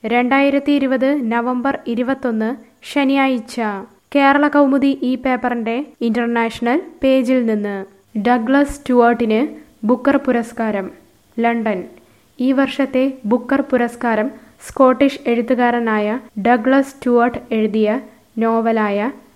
രണ്ടായിരത്തി ഇരുപത് നവംബർ ഇരുപത്തൊന്ന് ശനിയാഴ്ച കേരള കൗമുദി ഈ പേപ്പറിന്റെ ഇന്റർനാഷണൽ പേജിൽ നിന്ന് ഡഗ്ലസ് സ്റ്റുവർട്ടിന് ബുക്കർ പുരസ്കാരം ലണ്ടൻ ഈ വർഷത്തെ ബുക്കർ പുരസ്കാരം സ്കോട്ടിഷ് എഴുത്തുകാരനായ ഡഗ്ലസ് സ്റ്റുവർട്ട് എഴുതിയ നോവലായ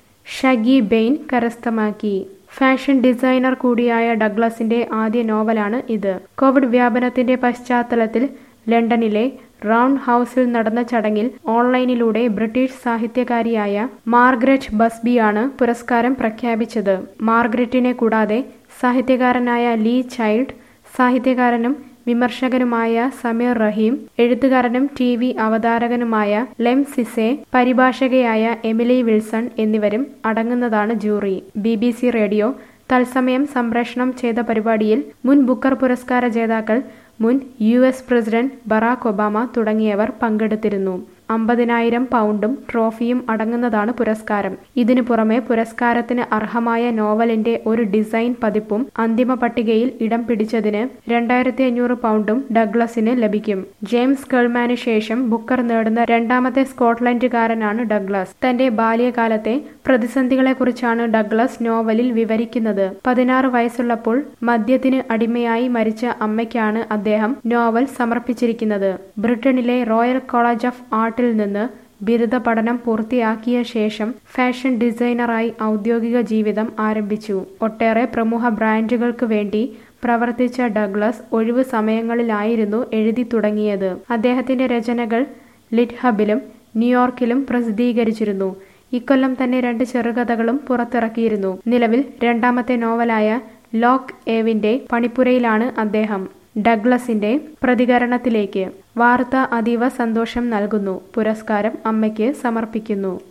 ഷഗി ബെയിൻ കരസ്ഥമാക്കി ഫാഷൻ ഡിസൈനർ കൂടിയായ ഡഗ്ലസിന്റെ ആദ്യ നോവലാണ് ഇത് കോവിഡ് വ്യാപനത്തിന്റെ പശ്ചാത്തലത്തിൽ ലണ്ടനിലെ റൗണ്ട് ഹൗസിൽ നടന്ന ചടങ്ങിൽ ഓൺലൈനിലൂടെ ബ്രിട്ടീഷ് സാഹിത്യകാരിയായ മാർഗ്രറ്റ് ബസ്ബിയാണ് പുരസ്കാരം പ്രഖ്യാപിച്ചത് മാർഗ്രറ്റിനെ കൂടാതെ സാഹിത്യകാരനായ ലീ ചൈൽഡ് സാഹിത്യകാരനും വിമർശകനുമായ സമീർ റഹീം എഴുത്തുകാരനും ടി വി അവതാരകനുമായ ലെം സിസെ പരിഭാഷകയായ എമിലി വിൽസൺ എന്നിവരും അടങ്ങുന്നതാണ് jury B B C radio തത്സമയം സംപ്രേഷണം ചെയ്ത പരിപാടിയിൽ മുൻ ബുക്കർ പുരസ്കാര ജേതാക്കൾ മുൻ U S president Barack Obama തുടങ്ങിയവർ പങ്കെടുത്തിരുന്നു അമ്പതിനായിരം പൗണ്ടും ട്രോഫിയും അടങ്ങുന്നതാണ് പുരസ്കാരം ഇതിനു പുറമെ പുരസ്കാരത്തിന് അർഹമായ നോവലിന്റെ ഒരു ഡിസൈൻ പതിപ്പും അന്തിമ പട്ടികയിൽ ഇടം പിടിച്ചതിന് രണ്ടായിരത്തി അഞ്ഞൂറ് പൗണ്ടും ഡഗ്ലസിന് ലഭിക്കും ജെയിംസ് കെൾമാന് ശേഷം ബുക്കർ നേടുന്ന രണ്ടാമത്തെ സ്കോട്ട്ലൻഡുകാരനാണ് ഡഗ്ലസ് തന്റെ ബാല്യകാലത്തെ പ്രതിസന്ധികളെക്കുറിച്ചാണ് ഡഗ്ലസ് നോവലിൽ വിവരിക്കുന്നത് പതിനാറ് വയസ്സുള്ളപ്പോൾ മദ്യത്തിന് അടിമയായി മരിച്ച അമ്മയ്ക്കാണ് അദ്ദേഹം നോവൽ സമർപ്പിച്ചിരിക്കുന്നത് ബ്രിട്ടനിലെ റോയൽ കോളേജ് ഓഫ് ആർട്ടിൽ നിന്ന് ബിരുദ പഠനം പൂർത്തിയാക്കിയ ശേഷം ഫാഷൻ ഡിസൈനറായി ഔദ്യോഗിക ജീവിതം ആരംഭിച്ചു ഒട്ടേറെ പ്രമുഖ ബ്രാൻഡുകൾക്ക് വേണ്ടി പ്രവർത്തിച്ച ഡഗ്ലസ് ഒഴിവു സമയങ്ങളിലായിരുന്നു എഴുതി തുടങ്ങിയത് അദ്ദേഹത്തിന്റെ രചനകൾ ലിറ്റ് ഹബിലും ന്യൂയോർക്കിലും പ്രസിദ്ധീകരിച്ചിരുന്നു ഇക്കൊല്ലം തന്നെ രണ്ട് ചെറുകഥകളും പുറത്തിറക്കിയിരുന്നു നിലവിൽ രണ്ടാമത്തെ നോവലായ ലോക്ക് ഏവിന്റെ പണിപ്പുരയിലാണ് അദ്ദേഹം ഡഗ്ലസിന്റെ പ്രതികരണത്തിലേക്ക് വാർത്ത അതീവ സന്തോഷം നൽകുന്നു പുരസ്കാരം അമ്മയ്ക്ക് സമർപ്പിക്കുന്നു